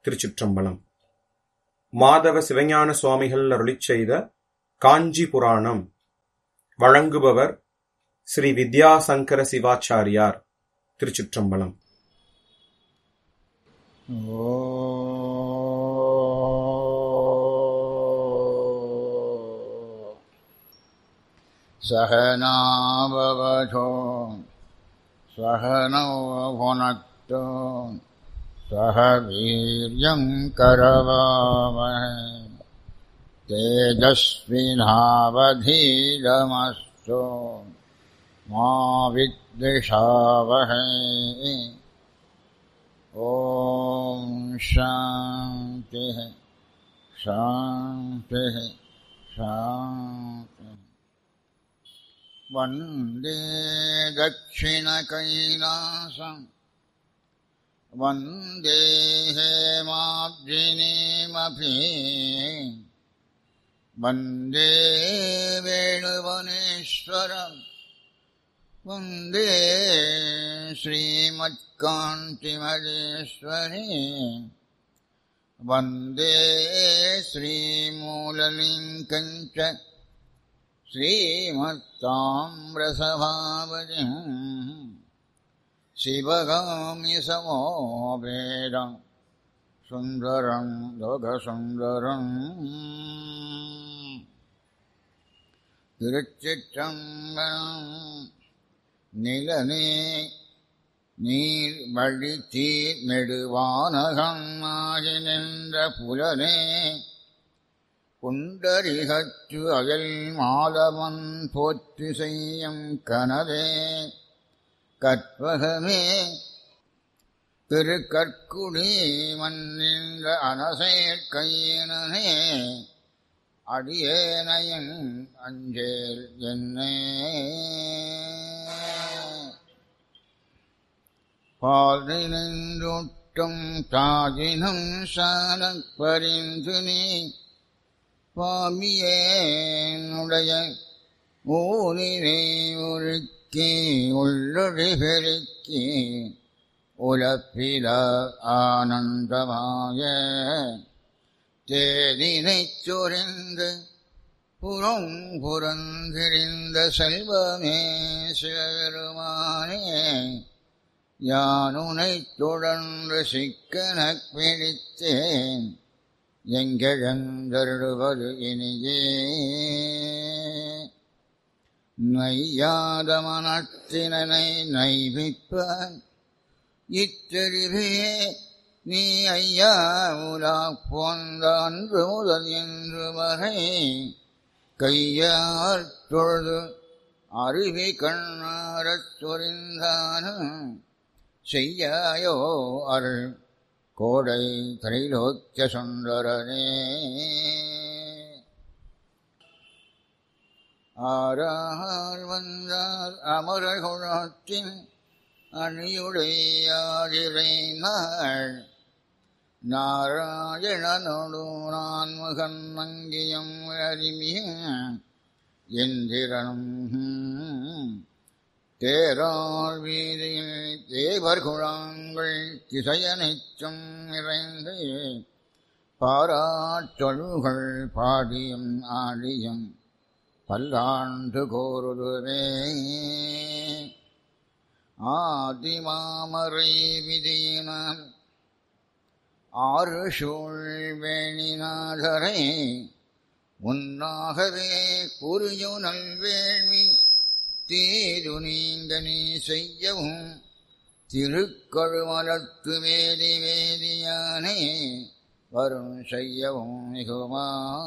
திருச்சிற்றம்பலம் மாதவ சிவஞான சுவாமிகள் அருளிச் செய்த காஞ்சி புராணம் வழங்குபவர் ஸ்ரீ வித்யாசங்கர சிவாச்சாரியார் திருச்சிற்றம்பலம் सहनाववधो सहनौ भुनक्तु सह वीर्यं करवावहै तेजस्विनावधीरमस्तु मा विद्विषावहै ॐ शान्तिः शान्तिः शान्तिः वन्दे दक्षिणकैलासम् वन्दे हेमाब्जिनीमपि वन्दे वेणुवनेश्वरम् वन्दे श्रीमत्कान्तिमजेश्वरी वन्दे श्रीमूललिङ्कम् च श्रीमत्ताम्रसभावजिम् शिवगामि समो वेदम् सुन्दरम् लोकसुन्दरम् திருச்சிற்றம்பலம் நிலனே நீர் வழித்தீர் நெடுவானகம் ஆகி நின்ற புலனே குண்டரிகற்று அயல் மாலவன் போற்றி செய்யும் கனவே கற்பகமே திருக்கற்குடி மன்னின்ற அனசேர் கையினே அடியேனையன் அஞ்சேல் என்னே பால் நின்றொட்டும் தாஜினம் சாலப் பரிந்து நீ பாமியேனுடைய ஊரிலே உருக்கி உள்ளொழி பெருக்கி உலப்பில ஆனந்தமாய தேதினைச் சொரிந்து புறம் புறந்திரிந்த செல்வமே சிவபெருமானே யானுனைத் தொடர்ந்து சிக்கனக் பிடித்தேன் எங்கெழுந்தருளுவது இனியே நையாத மனத்தினனை நைவிப்பான் இத்தெரிவே நீ ஐயா உலா போந்த அன்று முதல் என்று வரை கையார் தொழுது அருவி கண்ணாரத் சொரிந்தானும் செய்யாயோ அருள் கோடை திரைலோக்கிய சுந்தரனே ஆறால் வந்தால் அமரர் குணத்தின் அணியுடையாதிரை நாள் நாராயணனோடு நான் முகன் மங்கியம் அறிமிய எந்திரனும் தேராள் வீதியில் தேவர் குழாங்கள் திசையனைச்சும் நிறைந்து பாராட்டொழுகள் பாடியும் ஆடியும் பல்லாண்டு கோருதுவே ஆதிமாமரை விதியினால் ஆறு சூழ் வேணிநாதரை உன்னாகவே புரியு நல்வேள்வி தீது நீங்க நீ செய்யவும் திருக்கழுமலத்து வேதி வேதியானே வரும் செய்யவும் மிகுமா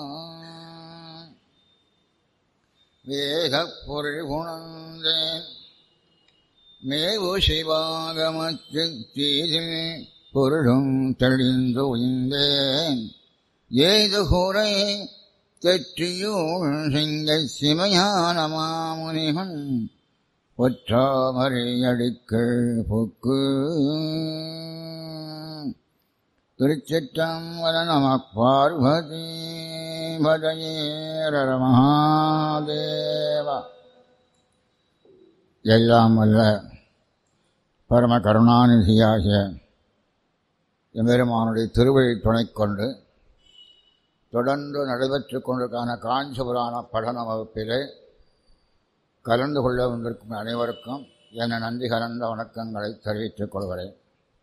வேதப் பொருள் உணர்ந்தேன் மேவு சிவாகமத்தில் தீதில் பொருளும் தெளிந்து உய்ந்தேன் ஏது கூரை தெற்றியூழ் சிங்க சிமையான மாமுனிகன் ஒற்றாமரை அடிக்கள் புக்கு திருச்சிற்றம்பல நம பார்வதி பதயேரர மகாதேவா எல்லாம் வல்ல பரம கருணாநிதியாகிய எம்பெருமானுடைய திருவழி துணை கொண்டு தொடர்ந்து நடைபெற்று கொண்டிருக்கான காஞ்சிபுராண படன வகுப்பிலே கலந்து கொள்ள வந்திருக்கும் அனைவருக்கும் என நன்றி கலந்த வணக்கங்களை தெரிவித்துக் கொள்கிறேன்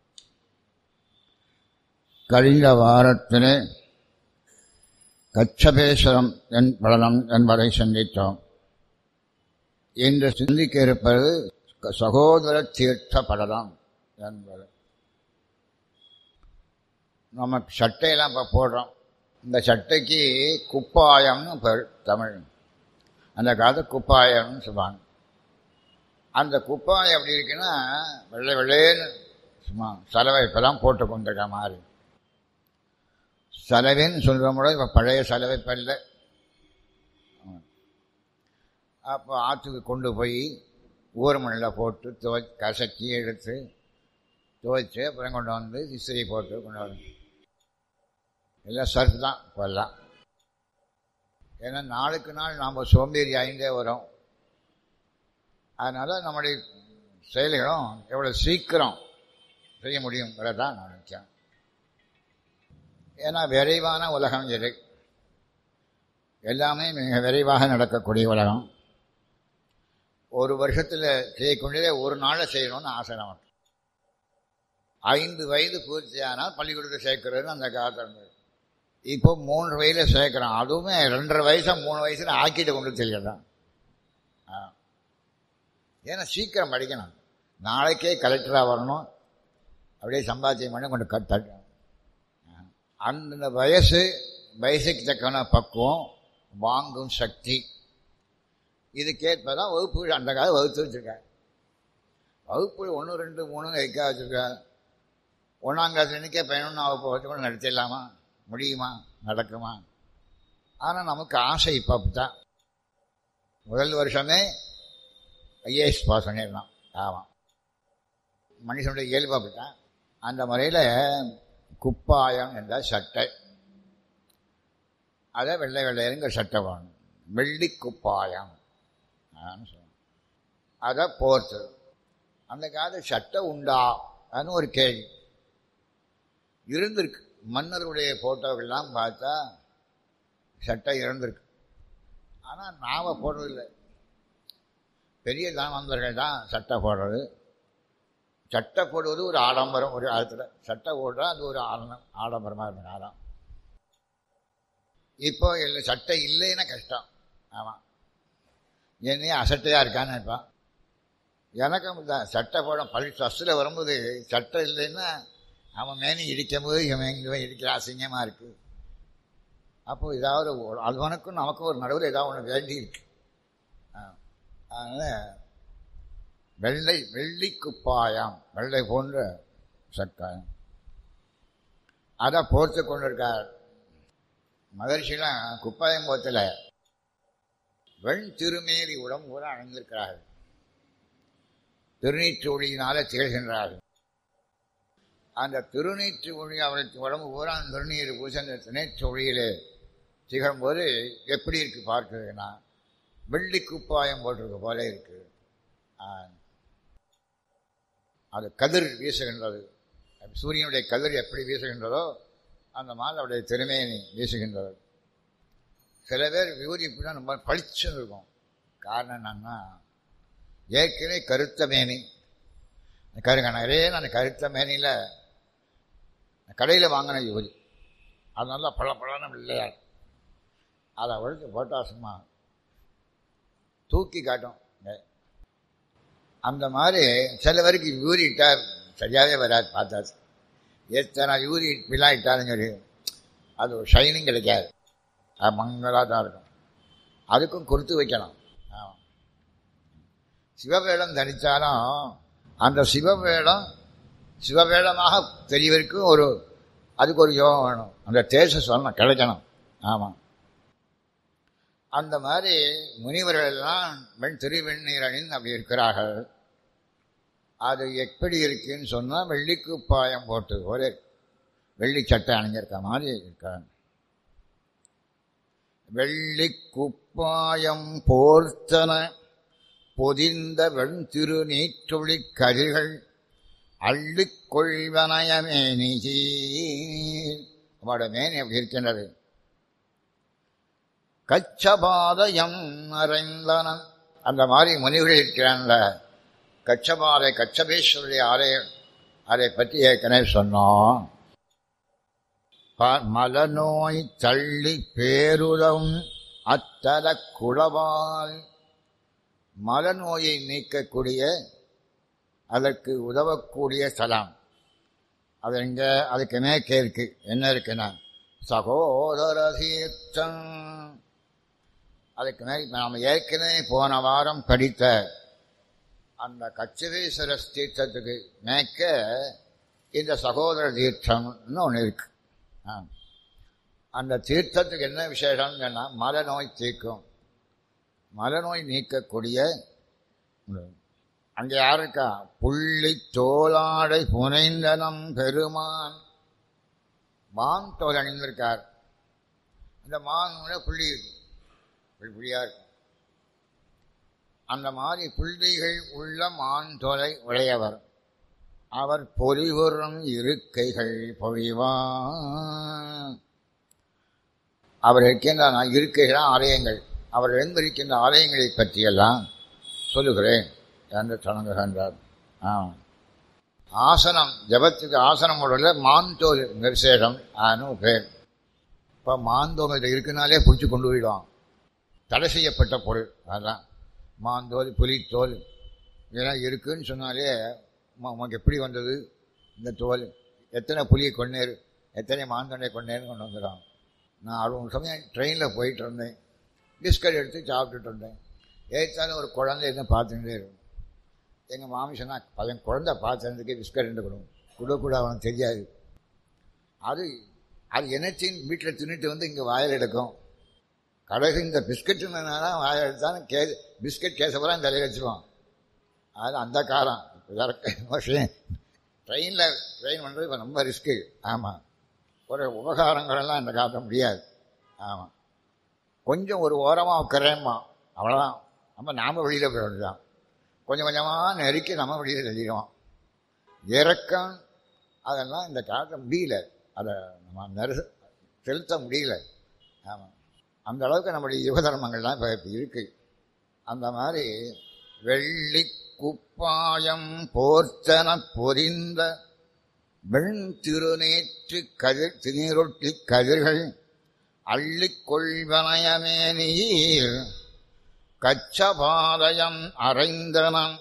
கழிந்த வாரத்திலே கச்சபேஸ்வரம் என் பலனம் என்பதை சிந்தித்தோம் இன்று சிந்திக்க இருப்பது சகோதர தீர்த்த படலம் என்பது நம்ம சட்டையெல்லாம் இப்போ போடுறோம் இந்த சட்டைக்கு குப்பாயம்னு பேர் தமிழ் அந்த காலத்து குப்பாயம்னு சொல்லுவாங்க அந்த குப்பாயம் எப்படி இருக்குன்னா வெள்ளை வெள்ளைன்னு சும்மா சலவை இப்போதான் போட்டு கொண்டிருக்க மாதிரி சலவைன்னு சொல்கிற முறை இப்போ பழைய சலவை பல்ல அப்போ ஆற்றுக்கு கொண்டு போய் ஊர் மண்ணில் போட்டு துவை கசக்கி எடுத்து துவைச்சு அப்புறம் கொண்டு வந்து இஸ்திரி போட்டு கொண்டு வரணும் எல்லாம் சர்ஃப் தான் இப்போல்லாம் ஏன்னா நாளுக்கு நாள் நாம் சோம்பேறி ஆகிண்டே வரோம் அதனால் நம்முடைய செயல்களும் எவ்வளோ சீக்கிரம் செய்ய முடியுங்கிறதான் நான் நினைக்கிறேன் ஏன்னா விரைவான உலகம் இது எல்லாமே மிக விரைவாக நடக்கக்கூடிய உலகம் ஒரு வருஷத்தில் செய்யக்கூடியதே ஒரு நாளில் செய்யணும்னு ஆசை நமக்கு ஐந்து வயது பூர்த்தியானால் பள்ளிக்கூடத்தை சேர்க்கறதுன்னு அந்த காலத்தில் இருந்தது இப்போ மூன்று வயதில் சேர்க்குறோம் அதுவுமே ரெண்டரை வயசா மூணு வயசில் ஆக்கிட்டு கொண்டு தெரியலாம் ஏன்னா சீக்கிரம் படிக்கணும் நாளைக்கே கலெக்டராக வரணும் அப்படியே சம்பாத்தியம் பண்ணி கொண்டு கட்ட அந்த வயசு வயசுக்கு தக்கன பக்குவம் வாங்கும் சக்தி இதுக்கேற்பதான் வகுப்பு அந்த காலம் வகுத்து வச்சுருக்கேன் வகுப்பு ஒன்று ரெண்டு மூணு வைக்க வச்சுருக்கேன் ஒன்றாம் கிளாஸ் இன்னைக்கே பதினொன்று வகுப்பு வச்சு கூட நடத்திடலாமா முடியுமா நடக்குமா ஆனால் நமக்கு ஆசை இப்போ அப்படித்தான் முதல் வருஷமே ஐஏஎஸ் பாஸ் பண்ணிடலாம் ஆமாம் மனுஷனுடைய இயல்பு அப்படித்தான் அந்த முறையில் குப்பாயம் என்ற சட்டை அதை வெள்ளை வெள்ளையருங்க சட்டை வேணும் வெள்ளி குப்பாயம் சொல்லணும் அதை போர்த்து அந்த காலத்து சட்டை உண்டா அதுன்னு ஒரு கேள்வி இருந்திருக்கு மன்னருடைய ஃபோட்டோக்கள்லாம் பார்த்தா சட்டை இருந்திருக்கு ஆனால் நாம் போடுறதில்லை பெரிய தாமந்தர்கள் தான் சட்டை போடுறது சட்டை போடுவது ஒரு ஆடம்பரம் ஒரு காலத்தில் சட்டை போடுறா அது ஒரு ஆடம்பரம் ஆடம்பரமாக இருந்த காலம் இப்போ இல்லை சட்டை இல்லைன்னா கஷ்டம் ஆமாம் என்னையே அசட்டையாக இருக்கான்னு நினைப்பான் எனக்கும் தான் சட்டை போட பள்ளி ஃபஸ்ட்டில் வரும்போது சட்டை இல்லைன்னா அவன் மேனி இடிக்கும் போது இவன் இவன் இடிக்கிற அசிங்கமாக இருக்குது அப்போது ஏதாவது அவனுக்கும் நமக்கும் ஒரு நடுவில் ஏதாவது ஒன்று வேண்டி இருக்கு அதனால் வெள்ளை வெள்ளி குப்பாயம் வெள்ளை போன்ற சக்காயம் அதை போர்த்து கொண்டிருக்கார் மகர்ஷிலாம் குப்பாயம் போத்தில் வெண் திருமேலி உடம்பு கூட அணிந்திருக்கிறார்கள் திருநீற்று ஒளியினால திகழ்கின்றார்கள் அந்த திருநீற்று ஒளி அவளுக்கு உடம்பு பூரா அந்த திருநீர் பூசி அந்த திருநீற்று ஒளியிலே திகழும்போது எப்படி இருக்கு பார்க்குறதுன்னா வெள்ளி குப்பாயம் போட்டிருக்க போல இருக்கு அது கதிர் வீசுகின்றது சூரியனுடைய கதிர் எப்படி வீசுகின்றதோ அந்த மாதிரி அவருடைய திறமையை வீசுகின்றது சில பேர் வியூரி இப்படின்னா ரொம்ப பளிச்சுன்னு இருக்கும் காரணம் என்னன்னா ஏற்கனவே கருத்த மேனி கருங்க நிறைய நான் கருத்த மேனியில் கடையில் வாங்கின யூரி அது நல்லா பழ பழன்னு இல்லையா அதை ஒழித்து போட்டா சும்மா தூக்கி காட்டும் அந்த மாதிரி சில பேருக்கு யூரி இட்டால் சரியாகவே வராது பார்த்தாச்சு எத்தனை யூரி இப்படிலாம் இட்டாலும் சரி அது ஒரு ஷைனிங் கிடைக்காது அது மங்களாக தான் இருக்கும் அதுக்கும் கொடுத்து வைக்கணும் ஆமாம் சிவவேடம் தரித்தாலும் அந்த சிவவேடம் சிவவேடமாக தெரியவருக்கும் ஒரு அதுக்கு ஒரு யோகம் வேணும் அந்த தேச சொல்லணும் கிடைக்கணும் ஆமாம் அந்த மாதிரி முனிவர்கள் எல்லாம் வெண் திருவெண்ணீர் அணிந்து அப்படி இருக்கிறார்கள் அது எப்படி இருக்குன்னு சொன்னால் வெள்ளிக்குப்பாயம் போட்டு ஒரே வெள்ளி சட்டை அணிஞ்சிருக்க மாதிரி இருக்காங்க வெள்ளி குப்பாயம் போர்த்தன பொதிந்த வெண்திரு நீற்றொளி கதிர்கள் அள்ளிக் கொள்வனயமேனி அவட மேனி அப்படி இருக்கின்றது கச்சபாதயம் அறைந்தனன் அந்த மாதிரி முனிவர்கள் இருக்கிறான்ல கச்சபாதை கச்சபேஸ்வருடைய ஆலயம் அதை பற்றி ஏற்கனவே சொன்னோம் ப- மலநோய் தள்ளி பேருதம் அத்தல குளவால் மலநோயை நீக்கக்கூடிய அதற்கு உதவக்கூடிய ஸ்தலம் அது எங்க அதுக்கு மேற்கே இருக்கு என்ன இருக்குன்னா சகோதர தீர்த்தம் அதுக்கு மேல் நாம் ஏற்கனவே போன வாரம் படித்த அந்த கச்சதேஸ்வர தீர்த்தத்துக்கு மேற்க இந்த சகோதர தீர்த்தம்னு ஒன்று இருக்கு ஆ. அந்த தீர்த்தத்துக்கு என்ன விசேஷம்னு சொன்னால் மலநோய் தீர்க்கும் மலநோய் நீக்கக்கூடிய அங்கே யார் இருக்கா புள்ளி தோளாடை புனைந்தனம் பெருமான் மான் தோல் அணிந்திருக்கார் இந்த மான் புள்ளி இருக்கு. புள்ளி புள்ளியா இருக்கும் அந்த மாதிரி புள்ளிகள் உள்ள மான் தோலை உடையவர் அவர் பொலிவுறும் இருக்கைகள் பொழிவான் அவர் இருக்கின்ற இருக்கைகள் ஆலயங்கள் அவர் எழுந்திருக்கின்ற ஆலயங்களை பற்றியெல்லாம் சொல்லுகிறேன் என்று தொடங்குகின்றார் ஆ ஆசனம் ஜபத்துக்கு ஆசனம் உடல மாந்தோல் விசேஷம் ஆனு பேர் இப்போ மாந்தோல் இது இருக்குனாலே பிடிச்சி கொண்டு போயிடுவான் தடை செய்யப்பட்ட பொருள் அதான் மாந்தோல் புலித்தோல் இதெல்லாம் இருக்குன்னு சொன்னாலே உம- உமக்கு எப்படி வந்தது இந்த தோல் எத்தனை புலியை கொண்டேர் எத்தனை மாந்தோனை கொண்டேன்னு கொண்டு வந்துடுறான் நான் அறுபது சமயம் ட்ரெயினில் போயிட்டு இருந்தேன் பிஸ்கட் எடுத்து சாப்பிட்டுட்டு இருந்தேன் ஏற்றாலும் ஒரு குழந்தை என்ன பார்த்துட்டே இருக்கும் எங்கள் மாமி சொன்னா பையன் குழந்தை பார்த்துறதுக்கு பிஸ்கட் ரெண்டு கொடுக்கும் கொடுக்கூட அவனுக்கு தெரியாது அது அது என்னச்சின் வீட்டில் தின்னுட்டு வந்து இங்கே வாயில் எடுக்கும் கடைசி இந்த பிஸ்கட்டுனால வாயில் எடுத்தாலும் கே பிஸ்கட் கேசப்பெல்லாம் தலையை வச்சுருவான் அது அந்த காலம் ட்ரெயினில் ட்ரெயின் பண்ணுறது இப்போ ரொம்ப ரிஸ்க்கு ஆமாம் ஒரு உபகாரங்களெல்லாம் இந்த காட்ட முடியாது ஆமாம் கொஞ்சம் ஒரு ஓரமாக உட்கறேம்மா அவ்வளோதான் நம்ம நாம வெளியில் போய் வேண்டியதான் கொஞ்சம் கொஞ்சமாக நெருக்கி நம்ம வெளியில் எழுதிடுவோம் இறக்கம் அதெல்லாம் இந்த காட்ட முடியல அதை நம்ம நெரு செலுத்த முடியல ஆமாம் அந்த அளவுக்கு நம்முடைய யுக தர்மங்கள்லாம் இப்போ இப்போ இருக்கு அந்த மாதிரி வெள்ளி குப்பாயம் போர்த்தன பொரிந்த வெண் திருநேற்று கதிர் திருநீரொட்டி கதிர்கள் அள்ளிக் கொள்வனயமே நீர் கச்சபாதயம் அறைந்தனம்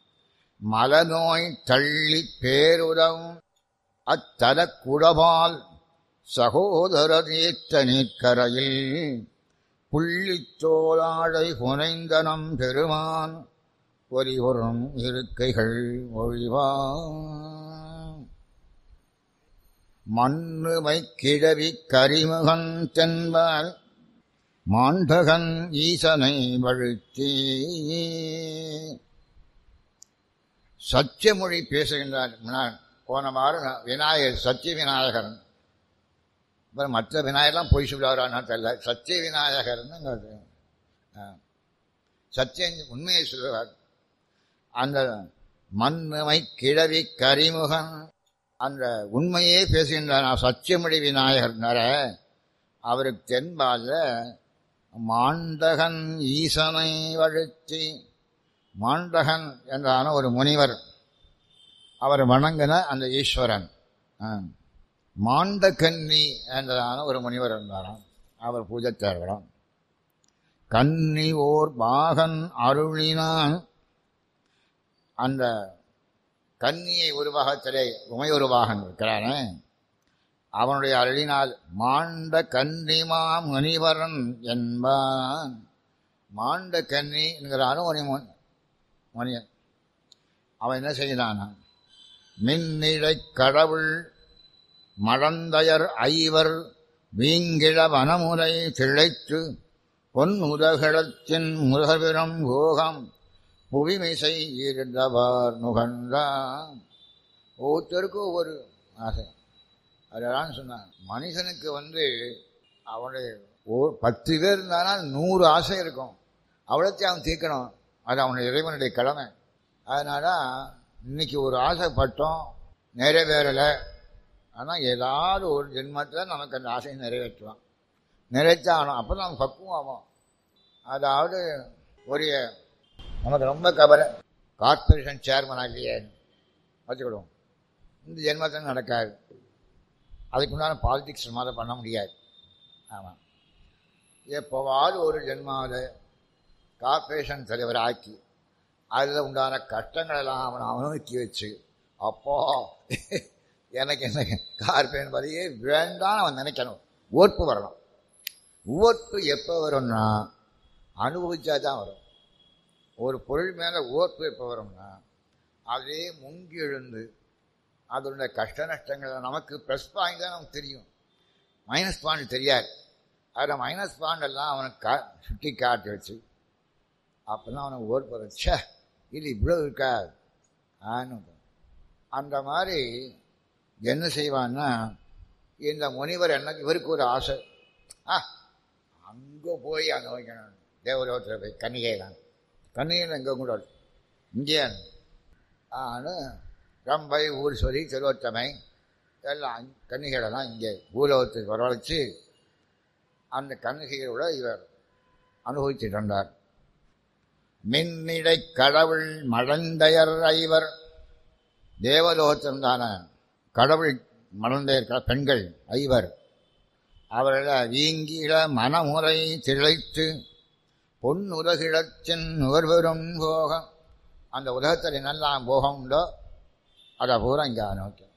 மலநோய் தள்ளி பேருதவும் அத்தல குடபால் சகோதர தீர்த்த நீக்கரையில் புள்ளித்தோளாடை புனைந்தனம் பெருமான் பொறிவரும் இருக்கைகள் ஒழிவான் மண்ணுமை கிழவி கரிமுகன் தென்பால் மாண்டகன் ஈசனை வழுத்தி சத்தியமொழி பேசுகின்றார் முன்னாள் போன வாரம் விநாயகர் சத்திய விநாயகர் அப்புறம் மற்ற விநாயகர்லாம் பொய் சொல்லுவாரான்னு தெரியல சத்திய விநாயகர்னு சத்தியம் உண்மையை சொல்லுவார் அந்த மண்ணுமை கிழவி கரிமுகன் அந்த உண்மையே பேசுகின்றார் சத்தியமொழி விநாயகர்னார அவருக்கு தென்பால மாண்டகன் ஈசனை வழுத்தி மாண்டகன் என்றான ஒரு முனிவர் அவர் வணங்கின அந்த ஈஸ்வரன் ஆ. மாண்டகன்னி என்றதான ஒரு முனிவர் இருந்தாராம் அவர் பூஜைத்தார்களாம் கன்னி ஓர் பாகன் அருளினான் அந்த கன்னியை உருவாகத்திலே உமை உருவாகன் இருக்கிறானே அவனுடைய அருளினால் மாண்ட கன்னிமா முனிவரன் என்பான் மாண்ட கன்னி என்கிறான ஒரு முன் முனியன் அவன் என்ன செய்தானா மின்னிடை கடவுள் மழந்தையர் ஐவர் வீங்கிழ வனமுறை திளைத்து பொன் உதகடத்தின் முருகபிரம் போகம் புவிமிசை இருந்தவர் நுகர்ந்தான் ஒவ்வொருத்தருக்கும் ஒவ்வொரு ஆசை அதெல்லாம் சொன்னான் மனுஷனுக்கு வந்து அவனுடைய ஒரு பத்து பேர் இருந்தானா நூறு ஆசை இருக்கும் அவ்வளோத்தையும் அவன் தீர்க்கணும் அது அவனுடைய இறைவனுடைய கடமை அதனால இன்னைக்கு ஒரு ஆசைப்பட்டோம் நிறைவேறலை ஆனால் ஏதாவது ஒரு ஜென்மத்தில் நமக்கு அந்த ஆசையை நிறைவேற்றலாம் நிறைச்சாகணும் அப்போ நம்ம பக்குவம் ஆகும் அதாவது ஒரு நமக்கு ரொம்ப கவலை கார்பரேஷன் சேர்மன் இல்லையே வச்சுக்கிடுவோம் இந்த ஜென்மத்தில் நடக்காது அதுக்குண்டான பாலிடிக்ஸ் மாதிரி பண்ண முடியாது ஆமாம் எப்போவாவது ஒரு ஜென்மாவில் கார்பரேஷன் தலைவர் ஆக்கி அதில் உண்டான கஷ்டங்களெல்லாம் அவனை அனுபவிக்க வச்சு அப்போ எனக்கு என்ன கார்பரேஷன் பதவியே வேண்டாம் அவன் நினைக்கணும் ஓர்ப்பு வரணும் ஓர்ப்பு எப்போ வரும்னா அனுபவிச்சா தான் வரும் ஒரு பொருள் மேலே ஓர்ப்பு எப்போ வரும்னா அதே முங்கி எழுந்து அதனுடைய கஷ்ட நஷ்டங்கள் நமக்கு ப்ளஸ் பாயிண்ட் தான் நமக்கு தெரியும் மைனஸ் பாயிண்ட் தெரியாது அதில் மைனஸ் பாயிண்ட் எல்லாம் அவனுக்கு கா சுட்டி காட்டி வச்சு அப்போ தான் அவனுக்கு ஓர்ப்பு வரும் ச்சே இது இவ்வளோ இருக்கா ஆன்னு அந்த மாதிரி என்ன செய்வான்னா இந்த முனிவர் என்ன இவருக்கு ஒரு ஆசை ஆ அங்கே போய் அங்கே வைக்கணும் தேவலோகத்தில் போய் கன்னிகைலாம் கன்னிகையில் எங்கே கூட இங்கே ஆனால் ரம்பை ஊர் சொல்லி திருவத்தமை எல்லாம் கன்னிகைகளெல்லாம் இங்கே பூலோகத்துக்கு வரவழைச்சு அந்த கன்னிகையோட இவர் அனுபவிச்சுட்டு வந்தார் மின்னிடை கடவுள் மழந்தையர் ஐவர் தேவலோகத்திற்கான கடவுள் மழந்தையர் பெண்கள் ஐவர் அவர்கள் வீங்கிட மனமுறை திளைத்து பொன் உலகிழத்தின் நுகர்வரும் போகம் அந்த உலகத்தில் என்னெல்லாம் போகம் உண்டோ அதை பூரா இங்கே நோக்கி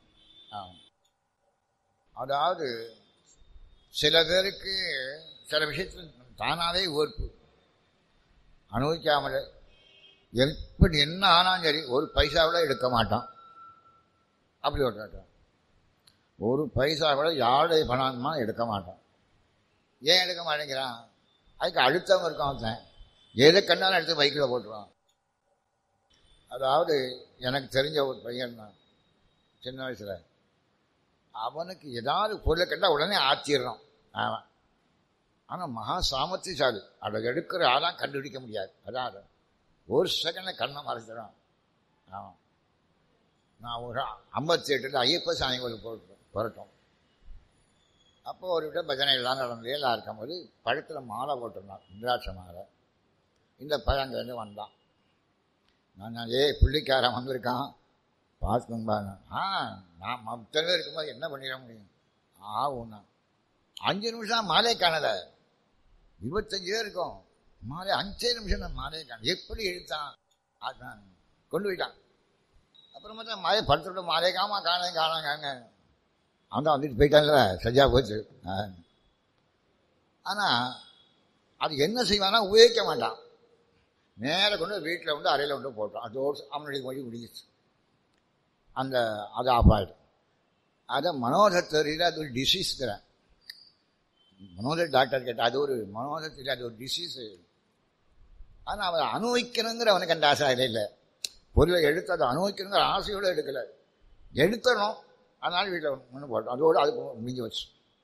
அதாவது சில பேருக்கு சில விஷயத்தில் தானாகவே ஓர்ப்பு அனுபவிக்காமல் எப்படி என்ன ஆனாலும் சரி ஒரு பைசா கூட எடுக்க மாட்டான் அப்படி ஒரு ஒரு பைசா கூட யாருடைய பணமா எடுக்க மாட்டான் ஏன் எடுக்க மாட்டேங்கிறான் அதுக்கு அழுத்தம் இருக்கும் அவன் எதை கண்டாலும் எடுத்து பைக்கில் போட்டுருவான் அதாவது எனக்கு தெரிஞ்ச ஒரு பையன் தான் சின்ன வயசில் அவனுக்கு ஏதாவது பொருளை கண்டால் உடனே ஆத்திடுறான் அவன் ஆனால் மகா சாமர்த்தியசாலி அதை எடுக்கிற ஆளாம் கண்டுபிடிக்க முடியாது அதான் ஒரு செகண்டில் கண்ணை மறைச்சிடான் ஆமாம் நான் ஒரு ஐம்பத்தி எட்டில் ஐயப்ப சாமி கோயில் போட்டு புரட்டோம் அப்போ ஒரு விட பஜனை எல்லாம் நடந்து எல்லாம் இருக்கும்போது பழத்தில் மாலை போட்டிருந்தான் இந்திராட்ச மாலை இந்த பழங்கேருந்து வந்தான் நான் ஏய் புள்ளிக்காரன் வந்திருக்கான் பார்த்துக்கோங்க ஆ நான் மொத்தமே இருக்கும்போது என்ன பண்ணிட முடியும் ஆகும்னா அஞ்சு நிமிஷம் மாலை காணலை இருபத்தஞ்சு பேர் இருக்கும் மாலை அஞ்சே நிமிஷம் தான் மாலையை காண எப்படி எழுத்தான் அதான் கொண்டு போயிட்டான் அப்புறமா தான் மாலை படுத்துட்டு மாலை காமா காண காணாங்க அவன் வந்துட்டு போயிட்டான்ல சரியா போச்சு ஆனால் அது என்ன செய்வானா உபயோகிக்க மாட்டான் நேராக கொண்டு வீட்டில் வந்து அறையில் கொண்டு போட்டான் அதோடு அவனுடைய மொழி முடிஞ்சிச்சு அந்த அது ஆஃப் ஆகிடும் அதை மனோதத்தறியில் அது ஒரு டிசீஸ்ங்கிறேன் மனோத டாக்டர் கேட்டால் அது ஒரு மனோதத்தில் அது ஒரு டிசீஸு ஆனால் அவன் அனுபவிக்கணுங்கிற அவனுக்கு அந்த ஆசை அதில் இல்லை பொருளை எடுத்து அதை அனுபவிக்கணுங்கிற ஆசையோடு எடுக்கலை எடுத்தணும் அதனால வீட்டில் ஒன்று போட்டோம் அதோடு அது முடிஞ்சு வச்சு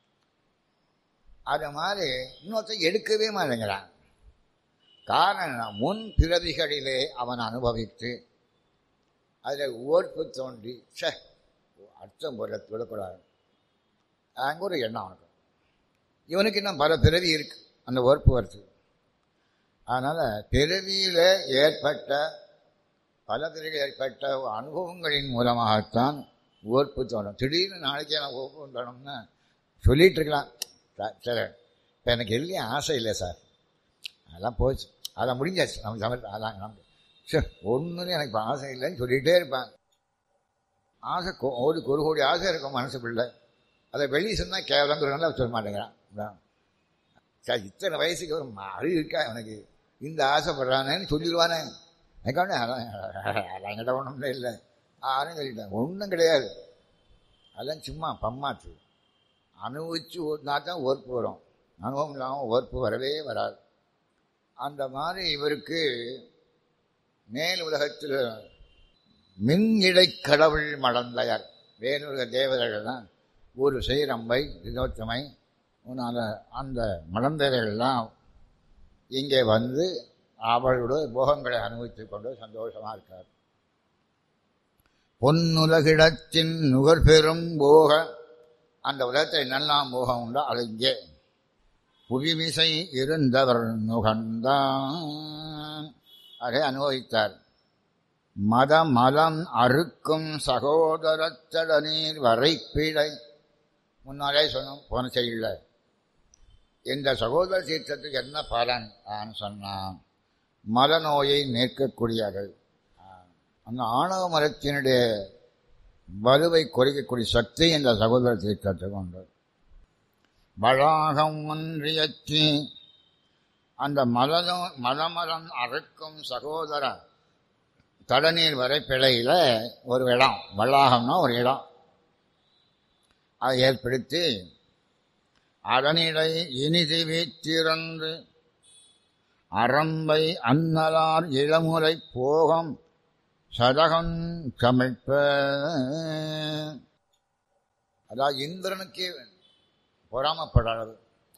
அது மாதிரி இன்னொருத்தர் எடுக்கவே மாட்டேங்கிறான் காரணம் முன் பிறவிகளிலே அவன் அனுபவித்து அதில் ஓர்ப்பு தோன்றி சே அர்த்தம் போல விடக்கூடாது அங்கே ஒரு எண்ணம் அவனுக்கு இவனுக்கு இன்னும் பல பிறவி இருக்கு அந்த ஓர்ப்பு வருது அதனால் பிறவியில் ஏற்பட்ட பல பிறகு ஏற்பட்ட அனுபவங்களின் மூலமாகத்தான் ஓர்ப்பு தோணும் திடீர்னு நாளைக்கே நான் ஓர்ப்பு தோணும்னு சொல்லிட்டு இருக்கலாம் சரி இப்போ எனக்கு எல்லாம் ஆசை இல்லை சார் அதெல்லாம் போச்சு அதெல்லாம் முடிஞ்சாச்சு நம்ம சமையல் அதான் நம்ம சரி ஒன்றும் எனக்கு இப்போ ஆசை இல்லைன்னு சொல்லிகிட்டே இருப்பாங்க ஆசை ஒரு ஒரு கோடி ஆசை இருக்கும் மனசுக்குள்ள அதை வெளியே சொன்னால் கேவலங்கிறனால சொல்ல மாட்டேங்கிறான் சார் இத்தனை வயசுக்கு ஒரு அறிவு இருக்கா எனக்கு இந்த ஆசைப்படுறானேன்னு சொல்லிடுவானே எனக்கு அதெல்லாம் கிட்ட ஒன்றும் இல்லை யாரும் சொல்லிட்டேன் ஒன்றும் கிடையாது அதெல்லாம் சும்மா பம்மாத்து அனுபவிச்சு ஓட்டினா தான் ஓர்ப்பு வரும் அனுபவம் இல்லாமல் ஓர்ப்பு வரவே வராது அந்த மாதிரி இவருக்கு மேல் உலகத்தில் மின் இடை கடவுள் மடந்தையார் வேலுலக தேவதைகள் தான் ஒரு செய்ரம்பை வினோத்தமை உன்னால் அந்த மடந்தையர்கள்லாம் இங்கே வந்து அவளோட போகங்களை அனுபவித்து கொண்டு சந்தோஷமாக இருக்கார் பொன்னுலகிடத்தின் நுகர்பெரும் போக அந்த உலகத்தை என்னெல்லாம் போகம் உண்டோ அது இங்கே புவிவிசை இருந்தவர் நுகர்ந்தான் அதை அனுபவித்தார் மத மலம் அறுக்கும் சகோதரத்தட நீர் வரைப்பிழை முன்னாலே சொன்னோம் போன செய்யல இந்த சகோதர சீற்றத்துக்கு என்ன பலன் ஆன்னு சொன்னான் மலநோயை நீக்கக்கூடியது அந்த ஆணவ மரத்தினுடைய வலுவை குறைக்கக்கூடிய சக்தி இந்த சகோதர தீர்த்தத்துக்கு உண்டு வளாகம் ஒன்றியற்றி அந்த மலனோ மலமலம் அறுக்கும் சகோதர தடநீர் வரைப்பிழையில ஒரு இடம் வளாகம்னா ஒரு இடம் அதை ஏற்படுத்தி அதனிடை இனிதி வீத்திறந்து அரம்பை அன்னலார் இளமுறை போகம் சதகம் சமைப்ப அதாவது இந்திரனுக்கே பொறாமப்படாது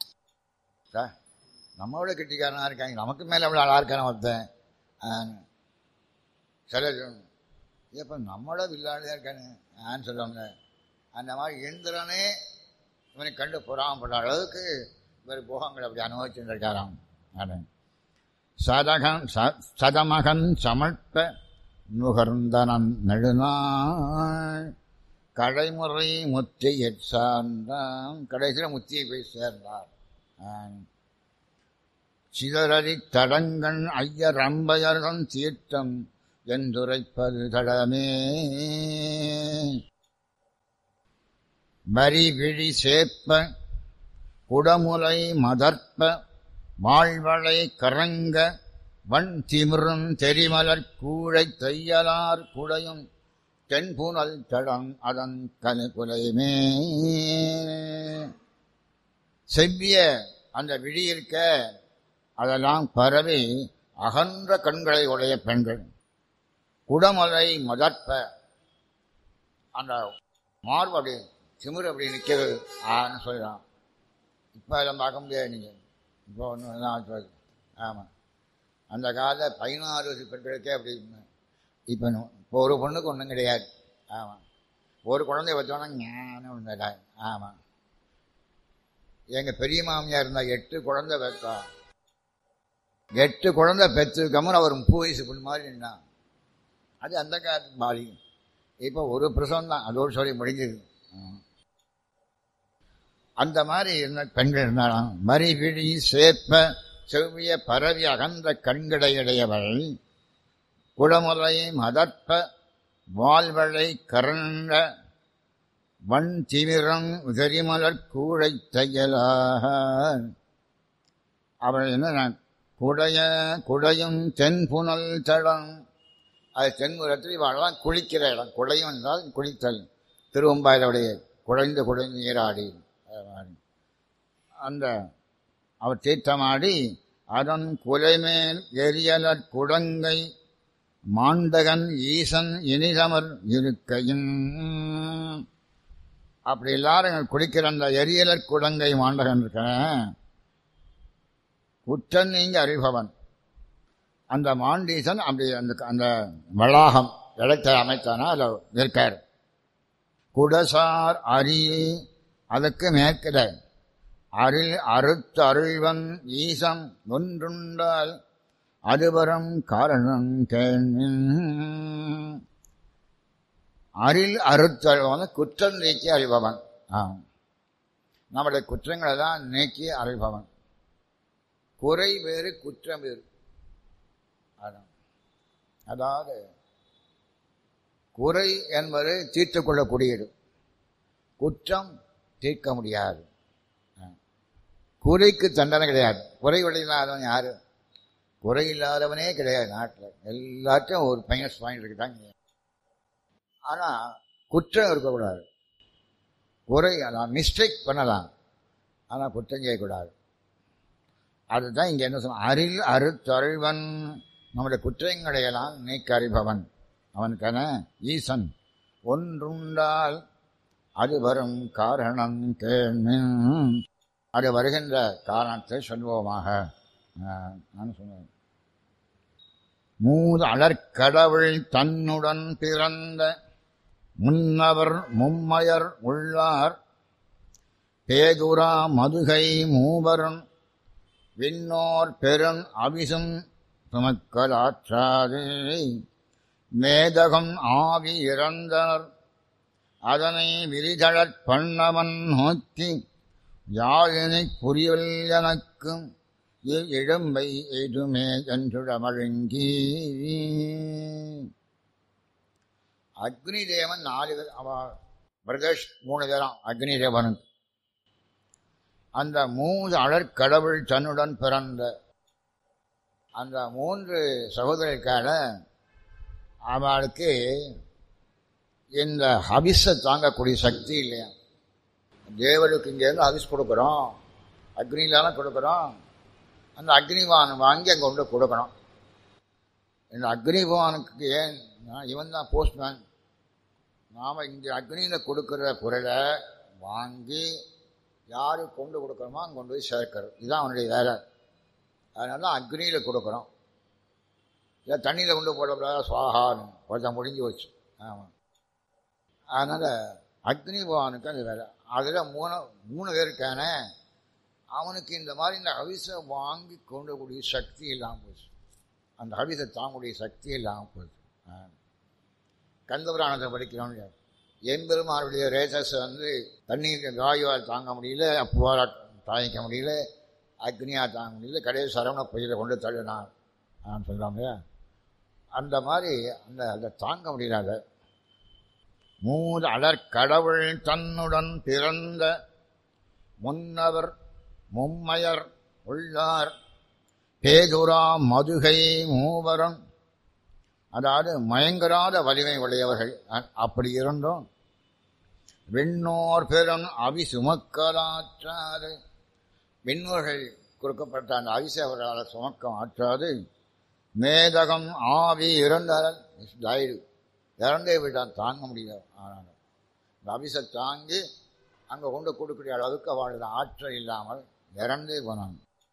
நம்மளோட கெட்டிக்காரனா இருக்காங்க நமக்கு மேலே அவ்வளோ அழகா இருக்கான ஒருத்தன் சில இப்போ நம்மளோட வில்லாடிதான் இருக்கானு ஆன்னு சொல்லுவாங்க அந்த மாதிரி இந்திரனே இவனை கண்டு பொறாமப்பட அளவுக்கு இவர் போகங்கள் அப்படி அனுபவிச்சுட்டு இருக்காராம் அப்படின்னு சதகன் சதமகன் சமர்ப்ப நுகர்ந்தனன் நெடுநாள் கடைமுறை முத்தியை சார்ந்தான் கடைசியில் முத்தியை போய் சேர்ந்தார் சிதறடி தடங்கண் ஐயர் அம்பையர்தம் தீர்த்தம் என்றுரைப்பது தடமே மரி விழி சேப்ப குடமுலை மதர்ப்ப வாழ்வளை கரங்க வன் திமிரும் தெரிமலர் கூழை தையலார் குடையும் தென்புனல் தடம் அதன் கனு குலையுமே செவ்விய அந்த விழி இருக்க அதெல்லாம் பரவி அகன்ற கண்களை உடைய பெண்கள் குடமலை மதற்ப அந்த மார்பு அப்படி திமிர் அப்படி நிற்கிறது ஆன்னு சொல்லலாம் இப்போ அதெல்லாம் பார்க்க முடியாது நீங்கள் இப்போ ஒன்று ஆமாம் அந்த கால பதினாறு வயசு பெண்களுக்கே அப்படி இப்போ இப்போ ஒரு பொண்ணுக்கு ஒன்றும் கிடையாது ஆமாம் ஒரு குழந்தைய வச்சோன்னா ஞானம் ஒன்று ஆமாம் எங்கள் பெரிய மாமியார் இருந்தால் எட்டு குழந்தை பெற்றா எட்டு குழந்தை பெற்றுக்கமும் அவர் முப்பது வயசு பொண்ணு மாதிரி நின்னான் அது அந்த காலத்து மாறி இப்போ ஒரு பிரசவம் தான் அதோடு சொல்லி முடிஞ்சது அந்த மாதிரி இருந்த பெண்கள் இருந்தாலும் மறி விழி சேப்ப செவ்விய பரவி அகன்ற கண்கடையுடையவள் குடமுலை மதற்ப வாழ்வளை கரண்ட வன் திமிரம் உதரிமலர் கூழை தையலாக அவள் என்ன குடைய குடையும் தென்புனல் தடம் அது தென்முறத்தில் இவெல்லாம் குளிக்கிற இடம் குடையும் என்றால் குளித்தல் திருவம்பாயிலுடைய குழைந்து குழைந்து நீராடி அந்த அவர் தீர்த்தமாடி அதன் குலைமேல் எரியலற் குடங்கை மாண்டகன் ஈசன் இனிதமர் இருக்கையின் அப்படி எல்லாரும் குடிக்கிற அந்த எரியலற் குடங்கை மாண்டகன் இருக்க குற்றன் நீங்க அறிபவன் அந்த மாண்டீசன் அப்படி அந்த அந்த வளாகம் இடத்தை அமைத்தானா அதில் இருக்கார் குடசார் அரி அதுக்கு மேற்கிட அருள் அறுத்து அருள்வன் ஈசம் ஒன்றுண்டால் அதுவரம் காரணம் கேள்வின் அரில் அறுத்தல்வன் குற்றம் நீக்கி அறிபவன் ஆம் நம்முடைய குற்றங்களை தான் நீக்கி அறிபவன் குறை வேறு குற்றம் வேறு அதான் அதாவது குறை என்பது தீர்த்து கொள்ளக்கூடியது குற்றம் தீர்க்க முடியாது குறைக்கு தண்டனை கிடையாது குறை இல்லாதவன் யாரு குறை இல்லாதவனே கிடையாது நாட்டில் எல்லாத்தையும் ஒரு மைனஸ் பாயிண்ட் இருக்குதாங்க ஆனால் குற்றம் இருக்கக்கூடாது குறை அதான் மிஸ்டேக் பண்ணலாம் ஆனால் குற்றம் செய்யக்கூடாது அதுதான் இங்கே என்ன சொன்ன அரில் அறுத்தருள்வன் நம்முடைய குற்றங்களையெல்லாம் நீக்க அறிபவன் அவனுக்கென ஈசன் ஒன்றுண்டால் அது வரும் காரணம் கேள்வின் அது வருகின்ற காரணத்தை சொல்வோமாக நான் சொன்னேன் மூது அலர்கடவுள் தன்னுடன் பிறந்த முன்னவர் மும்மையர் உள்ளார் பேதுரா மதுகை மூவரும் விண்ணோர் பெரும் அவிசும் சுமக்கலாற்றாதே மேதகம் ஆவி இறந்தனர் அதனை விரிதழற் பண்ணவன் நோக்கி யாழினை புரியல் எனக்கும் இழம்பை எதுமே என்றுடமழுங்கி அக்னி தேவன் நாலு பேர் அவ பிரதேஷ் மூணு பேராம் அக்னி தேவனுக்கு அந்த மூன்று அழற்கடவுள் தன்னுடன் பிறந்த அந்த மூன்று சகோதரருக்கான அவளுக்கு இந்த ஹபிஸை தாங்கக்கூடிய சக்தி இல்லையா தேவருக்கு இங்கேருந்து ஹபிஸ் கொடுக்குறோம் அக்னியிலான கொடுக்குறோம் அந்த அக்னிவான் வாங்கி அங்கே கொண்டு கொடுக்கணும் இந்த அக்னிவானுக்கு ஏன் இவன் தான் போஸ்ட்மேன் நாம் இங்கே அக்னியில் கொடுக்குற பொருளை வாங்கி யாருக்கு கொண்டு கொடுக்குறோமோ அங்கே கொண்டு போய் சேர்க்கறது இதுதான் அவனுடைய வேலை அதனால தான் அக்னியில் கொடுக்குறோம் இல்லை தண்ணியில் கொண்டு போடக்கூடாது சுவாகான்னு ஒருத்தன் முடிஞ்சு வச்சு ஆமாம் அதனால் அக்னி பகவானுக்கு அந்த வேலை அதில் மூணு மூணு பேருக்கான அவனுக்கு இந்த மாதிரி இந்த ஹவிசை வாங்கி கொண்டக்கூடிய சக்தி இல்லாமல் போச்சு அந்த ஹவிசை தாங்கக்கூடிய சக்தி இல்லாமல் போச்சு கந்தபுராணத்தை படிக்கிறோம் எம்பெருமானுடைய ரேசஸ் வந்து தண்ணீர் வாயுவால் தாங்க முடியல அப்புவால் தாங்கிக்க முடியல அக்னியாக தாங்க முடியல கடைசி சரவண பயிரை கொண்டு தள்ளினான் நான் சொல்கிறோம் இல்லையா அந்த மாதிரி அந்த அதை தாங்க முடியல அதை மூது அலர்கடவுள் தன்னுடன் பிறந்த முன்னவர் மும்மையர் உள்ளார் பேதுரா மதுகை மூவரம் அதாவது மயங்கராத வலிமை உடையவர்கள் அப்படி இருந்தும் விண்ணோர் பெரும் அவி சுமக்கலாற்றாது விண்ணோர்கள் கொடுக்கப்பட்ட அந்த அவிசை அவர்களால் சுமக்க ஆற்றாது மேதகம் ஆவி இறந்தார் டைடு இறந்தே விட்டான் தாங்க முடியல ஆனால் இந்த அபிசை தாங்கி அங்கே கொண்டு கொடுக்கக்கூடிய அளவுக்கு அவளது ஆற்றல் இல்லாமல் இறந்தே போனான்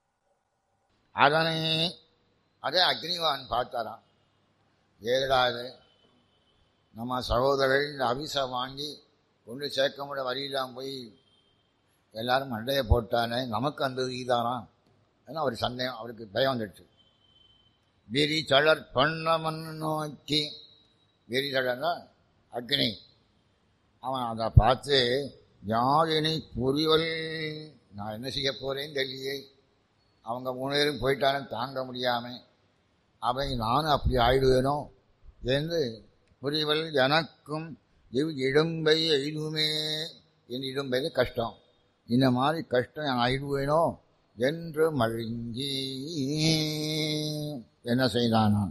அதனை அதே அக்னிவான் பார்த்தாராம் ஏழாது நம்ம சகோதரர்கள் இந்த அபிசை வாங்கி கொண்டு சேர்க்க முடிய வழியெல்லாம் போய் எல்லாரும் மண்டையை போட்டானே நமக்கு அந்த ஈதானா ஏன்னா அவர் சந்தேகம் அவருக்கு பயம் வந்துடுச்சு விரி தளர் பண்ணமன் நோக்கி விரி தளர்னா அக்னி அவன் அதை பார்த்து யாழினி புரிவல் நான் என்ன செய்ய போறேன்னு தெரியலையே அவங்க மூணு பேரும் போயிட்டாலும் தாங்க முடியாமல் அவை நானும் அப்படி ஆயிடுவேனோ என்று புரிவல் எனக்கும் இவ் இடும்பை எய்துமே என் இடும்பைது கஷ்டம் இந்த மாதிரி கஷ்டம் நான் ஆயிடுவேனோ என்று மழுங்கி என்ன செய்தானான்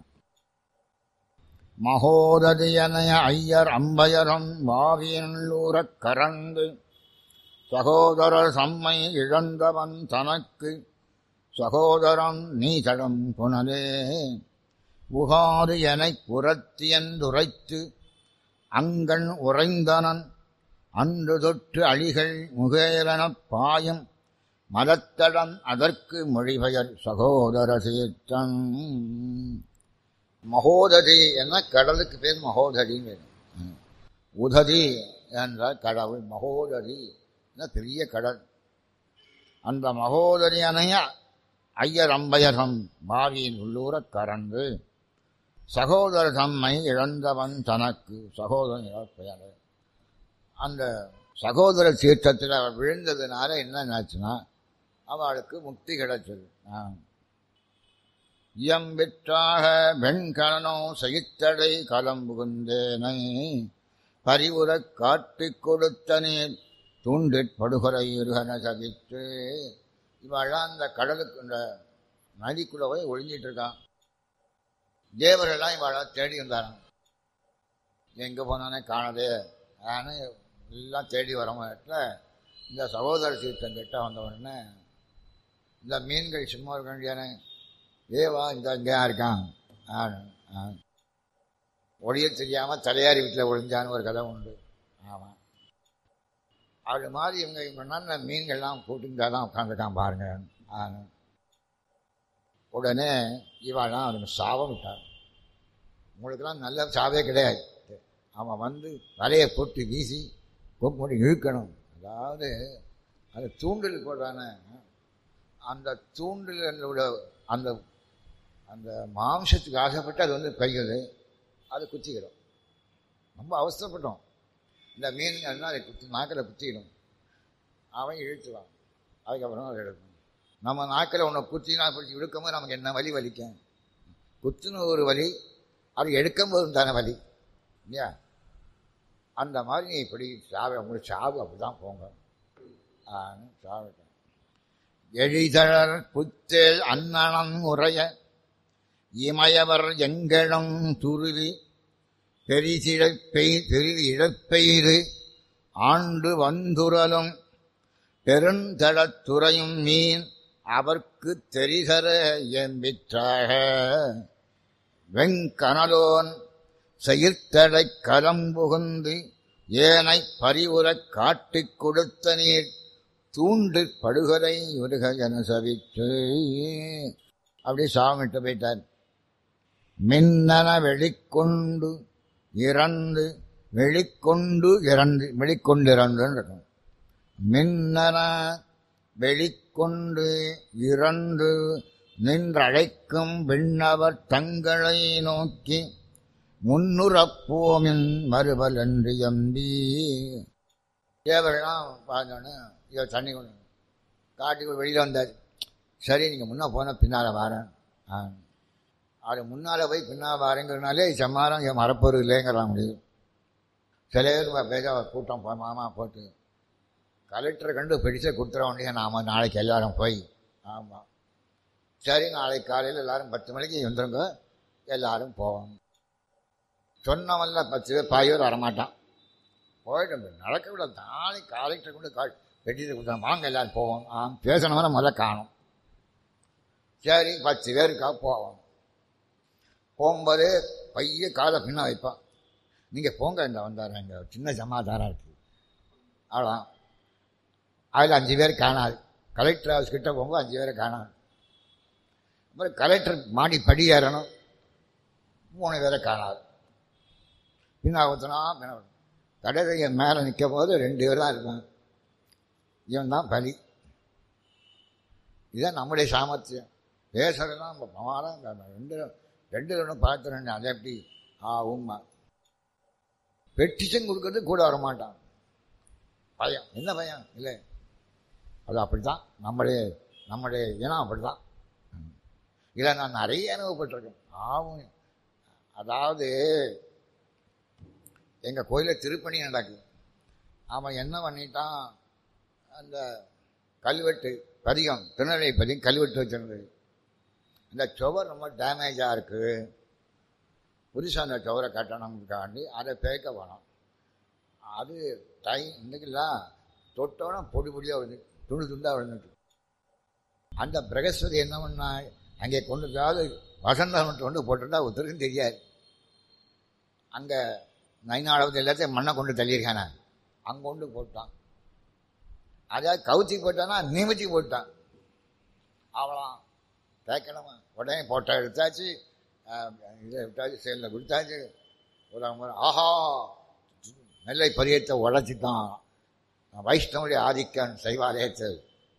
மகோததியனைய ஐயர் அம்பயரம் வாவியல்லூரக் கரந்து சகோதரர் சம்மை இழந்தவன் தனக்கு சகோதரன் நீதடம் புனலே உகாது எனக் புறத்தியந்துரைத்து அங்கண் உறைந்தனன் அன்று தொற்று அழிகள் முகேலனப் பாயும் மதத்தடம் அதற்கு மொழிபெயர் சகோதர சீர்த்தன் மகோததி என கடலுக்கு பேர் மகோதடின்னு வேணும் உததி என்ற கடவுள் மகோதரி என பெரிய கடல் அந்த மகோதரி அணைய ஐயர் அம்பயரம் பாவியின் உள்ளூர கறந்து சகோதர தம்மை இழந்தவன் தனக்கு சகோதரன் இழப்பெயர் அந்த சகோதர தீர்த்தத்தில் அவள் விழுந்ததுனால என்ன ஆச்சுன்னா அவளுக்கு முக்தி கிடைச்சது இயம்பிற்றாக வெண்கலனோ சகித்தடை களம் புகுந்தேனை பரிவுறக் காட்டிக் கொடுத்த நீர் தூண்டிற் படுகொலை இருகன சகித்து இவெல்லாம் அந்த கடலுக்கு இந்த நதிக்குள்ள போய் ஒழிஞ்சிட்டு இருக்கான் தேவரெல்லாம் இவாள தேடி வந்தாராம் எங்கே போனானே காணதே ஆனால் எல்லாம் தேடி வரவங்கத்துல இந்த சகோதர தீர்த்தம் கிட்ட வந்த உடனே இந்த மீன்கள் சும்மா இருக்க வேண்டியானே ஏவா இந்த இங்கே இருக்கான் ஒழிய தெரியாமல் தலையாரி வீட்டில் ஒழிஞ்சான்னு ஒரு கதை உண்டு ஆமாம் அது மாதிரி இவங்க இவங்க நல்ல மீன்கள்லாம் கூட்டிங்கிட்டா தான் உட்காந்துருக்கான் பாருங்க உடனே இவாள்லாம் அவனுக்கு சாபம் விட்டார் உங்களுக்கெல்லாம் நல்ல சாவே கிடையாது அவன் வந்து வலையை போட்டு வீசி கொம்பு இழுக்கணும் அதாவது அது தூண்டில் போடுறான அந்த தூண்டில் உள்ள அந்த அந்த மாம்சத்துக்கு ஆசைப்பட்டு அது வந்து கைகள் அது குத்திக்கிடும் ரொம்ப அவசரப்பட்டோம் இந்த மீன் எல்லாம் அதை குத்தி நாக்கில் குத்திக்கிடும் அவன் இழுத்துவான் அதுக்கப்புறம் அதை எடுக்கணும் நம்ம நாக்கில் ஒன்று குத்தினா பிடிச்சி இழுக்கும்போது நமக்கு என்ன வலி வலிக்கும் குத்துன ஒரு வலி அது எடுக்கும் போதும் தானே வலி இல்லையா அந்த மாதிரி நீ இப்படி சாவு உங்களுக்கு சாவு அப்படி தான் போங்க சாவிட்டேன் எழிதழர் புத்தேல் அன்னணம் உரைய இமயவர் எங்களும் துருவி பெரிசிழப்பெய் பெரிது இழப்பெய்து ஆண்டு வந்துரலும் பெருந்தளத்துறையும் மீன் அவர்க்கு தெரிசர எம்பிற்றாக வெங்கனலோன் செயிர்த்தடைக் கலம்புகுந்து ஏனை பரிவுறக் காட்டிக் கொடுத்த நீர் தூண்டு படுகொலை உருக என சவித்து அப்படி சாமிட்டு போயிட்டார் மின்னன வெளிக்கொண்டு இறந்து வெளிக்கொண்டு இறந்து வெளிக்கொண்டு இறந்துன்னு இருக்கும் மின்னன வெளிக்கொண்டு இறந்து நின்றழைக்கும் விண்ணவர் தங்களை நோக்கி முன்னுறப்போமின் மறுபல் என்று எம்பி தேவரெல்லாம் பார்த்தோன்னு இதோ தண்ணி கொண்டு காட்டுக்குள் வெளியில் வந்தார் சரி நீங்கள் முன்னே போனால் பின்னால் வரேன் ஆ அது முன்னால் போய் பின்னால் வரேங்கிறனாலே சம்மாரம் என் மரப்பொருள் இல்லைங்கிறான் முடியும் சில பேர் பேச கூட்டம் போ மாமா போட்டு கலெக்டரை கண்டு பிடிச்ச கொடுத்துட வேண்டிய நாம் நாளைக்கு எல்லாரும் போய் ஆமாம் சரி நாளைக்கு காலையில் எல்லாரும் பத்து மணிக்கு வந்துருங்க எல்லாரும் போவோம் சொன்னவன்ல பத்து பேர் பாய் பேர் வரமாட்டான் போயிட்டு நடக்க விட நாளைக்கு கலெக்டர் கொண்டு கா வெட்டிட்டு கொடுத்தா வாங்க எல்லாரும் போவோம் ஆ பேசினவரை முதல்ல காணும் சரி பத்து பேருக்கா போவோம் போகும்போது பைய காலை பின்ன வைப்பான் நீங்கள் போங்க இந்த வந்தார் இங்கே சின்ன ஜமாதாராக இருக்குது அவ்வளோ அதில் அஞ்சு பேர் காணாது கலெக்டர் ஹவுஸ் கிட்ட போகும்போது அஞ்சு பேரை காணாது அப்புறம் கலெக்டர் மாடி படி ஏறணும் மூணு பேரை காணாது பின்னா ஊற்றினா பின்ன கடைசிய மேலே நிற்கும் போது ரெண்டு பேர் தான் இருப்பான் இவன் தான் பலி இதுதான் நம்முடைய சாமர்த்தியம் பேசுறதுலாம் நம்ம பிரமாதம் ரெண்டு ரெண்டு ரெண்டும் பார்த்துறேன் அதை எப்படி ஆ உண்மை பெட்டிஷன் கொடுக்கறது கூட வரமாட்டான் பயம் என்ன பயம் இல்லை அது அப்படித்தான் நம்முடைய நம்முடைய இனம் அப்படித்தான் இல்லை நான் நிறைய அனுபவப்பட்டிருக்கேன் ஆகும் அதாவது எங்கள் கோயிலில் திருப்பணி நடக்குது அவன் என்ன பண்ணிட்டான் அந்த கல்வெட்டு பதிகம் திருநெல்வேலி பதிகம் கல்வெட்டு வச்சிருந்தது இந்த சுவர் ரொம்ப டேமேஜாக இருக்குது புதுசாக அந்த சுவரை கட்டணும்காண்டி அதை பேக்க வேணும் அது டை இன்னைக்கெல்லாம் தொட்டோன்னா பொடி பொடியாக விழுந்து துண்டு துண்டாக விழுந்துட்டு அந்த பிரகஸ்பதி என்ன பண்ணா அங்கே கொண்டு அதாவது வசந்தம் கொண்டு போட்டுட்டா ஒருத்தருக்கும் தெரியாது அங்கே நைனாளவது எல்லாத்தையும் மண்ணை கொண்டு தள்ளியிருக்கானே அங்கே கொண்டு போட்டான் அதாவது கவுத்தி போட்டானா நிமித்தி போட்டான் அவளாம் தேக்கணுமா உடனே போட்டோ எடுத்தாச்சு இதை விட்டாச்சு செயலில் கொடுத்தாச்சு ஒரு முறை ஆஹா நெல்லை பரியத்தை உழைச்சிட்டான் வைஷ்ணவுடைய ஆதிக்கன் சைவாலயத்தில்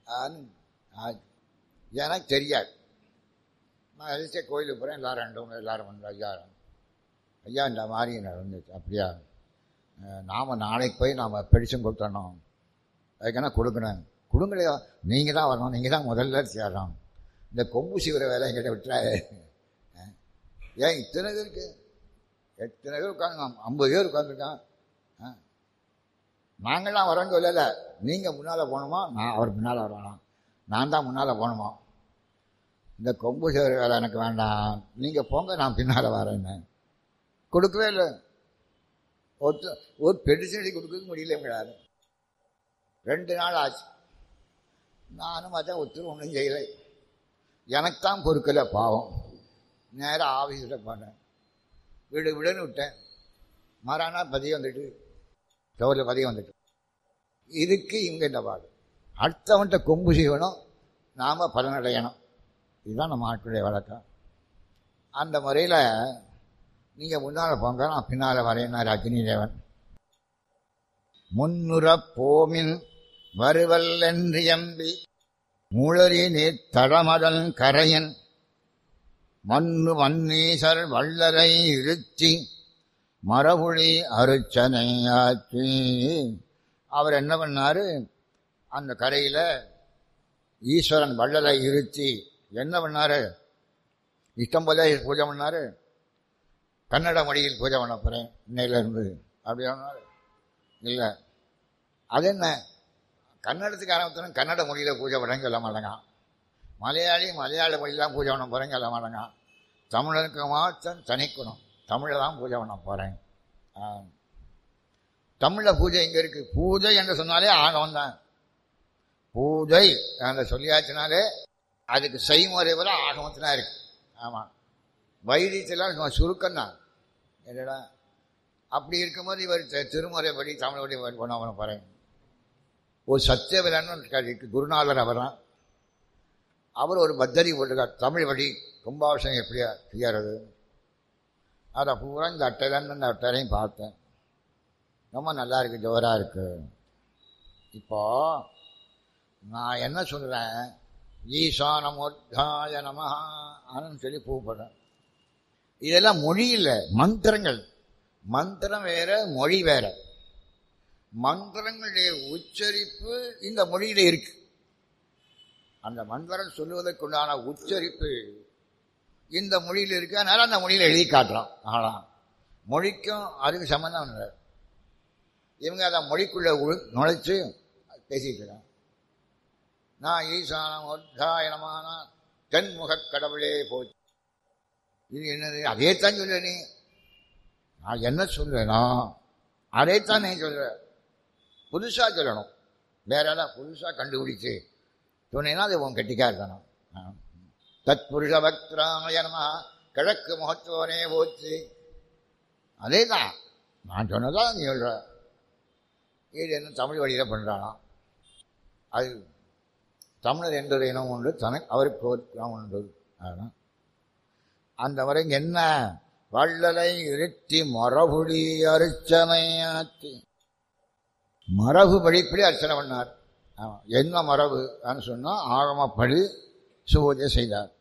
எனக்கு தெரியாது நான் எதிர்த்தே கோயிலுக்கு போகிறேன் எல்லாரும் ரெண்டு எல்லாரும் வந்து ஐயா ஐயா இந்த மாதிரி நடந்துச்சு அப்படியா நாம் நாளைக்கு போய் நாம் பெடிஷன் கொடுத்தணும் அதுக்கான கொடுக்கணும் கொடுங்கலையா நீங்கள் தான் வரணும் நீங்கள் தான் முதல்ல சேரணும் இந்த கொம்பு சீவிர வேலை எங்கிட்ட விட்டுறாரு ஏன் இத்தனை பேருக்கு எத்தனை பேர் உட்காந்து ஐம்பது பேர் உட்காந்துருக்கான் நாங்கள்லாம் வரோங்க சொல்லல நீங்கள் முன்னால் போகணுமா நான் அவர் முன்னால் வரணும் நான் தான் முன்னால் போகணுமா இந்த கொம்பு சேர வேலை எனக்கு வேண்டாம் நீங்கள் போங்க நான் பின்னால் வரேன்னு கொடுக்கவே இல்லை ஒருத்த ஒரு பெடிசனடி கொடுக்க முடியல கிடையாது ரெண்டு நாள் ஆச்சு நானும் அதான் ஒத்துரும் ஒன்றும் செய்யலை எனக்கு தான் பொறுக்கலை பாவம் நேராக ஆஃபீஸில் போனேன் வீடு விடுன்னு விட்டேன் மறானா பதியம் வந்துட்டு சோரில் பதியம் வந்துட்டு இதுக்கு இவங்க என்ன பாடு அடுத்தவன்கிட்ட கொம்பு செய்யணும் நாம் பலனடையணும் இதுதான் நம்ம ஆட்களுடைய வழக்கம் அந்த முறையில் நீங்க முன்னால போங்க நான் பின்னால வரேன்னார் அக்னி தேவன் முன்னுற போமின் வருவல் என்று எம்பி முழறி நீர் தடமதன் கரையன் மண்ணு மன்னீசர் வள்ளரை இருத்தி மரபுழி அருச்சனையாற்றி அவர் என்ன பண்ணாரு அந்த கரையில ஈஸ்வரன் வள்ளலை இருத்தி என்ன பண்ணாரு இஷ்டம் போல பூஜை பண்ணாரு கன்னட மொழியில் பூஜை பண்ண போறேன் இன்னையில இருந்து அப்படி சொன்னாரு இல்லை அது என்ன கன்னடத்துக்கு ஆரம்பித்தோம் கன்னட மொழியில் பூஜை பண்ண சொல்ல மாட்டேங்க மலையாளி மலையாள மொழியில் தான் பூஜை பண்ண போகிறேன் சொல்ல மாட்டேங்க தமிழனுக்கு மாத்திரம் தனிக்கணும் தமிழில் தான் பூஜை பண்ண போகிறேன் தமிழில் பூஜை எங்கே இருக்குது பூஜை என்று சொன்னாலே ஆகவம் தான் பூஜை அந்த சொல்லியாச்சுனாலே அதுக்கு செய்முறை வர ஆகமத்தில் இருக்கு ஆமாம் வைத்தியத்தில் சுருக்கம் தான் என்னடா அப்படி இருக்கும்போது இவர் தி- திருமுறைப்படி தமிழ்படி பண்ண பண்ண போகிறேன் ஒரு சத்தியவிலன்னு குருநாதர் அவர் தான் அவர் ஒரு பத்தரி போட்டிருக்கார் தமிழ் வழி கும்பாபிஷேகம் எப்படியா செய்யறது அதை பூரா இந்த அட்டையிலன்னு இந்த அட்டையிலையும் பார்த்தேன் ரொம்ப நல்லா இருக்கு ஜோராக இருக்கு இப்போ நான் என்ன சொல்கிறேன் ஈசானமோத்தாய நமஹான்னு சொல்லி கூப்பிடுறேன் இதெல்லாம் மொழி இல்லை மந்திரங்கள் மந்திரம் வேற மொழி வேற மந்திரங்களுடைய உச்சரிப்பு இந்த மொழியில இருக்கு அந்த மந்திரம் சொல்லுவதற்குண்டான உச்சரிப்பு இந்த மொழியில் இருக்கு அதனால அந்த மொழியில எழுதி காட்டுறோம் ஆனா மொழிக்கும் அதுக்கு சம்பந்தம் இல்லை இவங்க அதை மொழிக்குள்ள உள் நுழைச்சு பேசிட்டு இருக்காங்க நான் ஈசானம் ஒத்தாயனமான தென்முகக் கடவுளே போச்சு இது என்னது அதே தான் சொல்ல நீ நான் என்ன சொல்றேனோ அதைத்தான் நீ சொல்ற புதுசா சொல்லணும் வேற ஏதாவது புதுசா கண்டுபிடிச்சு சொன்னீங்கன்னா அது உன் கெட்டிக்கா இருக்கணும் ஆ. தத் புருஷ பக்திராமயனமா கிழக்கு மகத்துவனே போச்சு அதே தான் நான் சொன்னதான் நீ சொல்ற இது என்ன தமிழ் வழியில பண்றானா அது தமிழர் என்ற ஒரு இனம் உண்டு தனக்கு அவருக்கு ஒரு இனம் உண்டு அதான் அந்த வரை இங்க என்ன வள்ளலை இருத்தி மரபுடி அர்ச்சனையாத்தி மரபு படிப்படி அர்ச்சனை பண்ணார் ஆமா. என்ன மரபு சொன்னா ஆகமப்படி பூஜை செய்தார்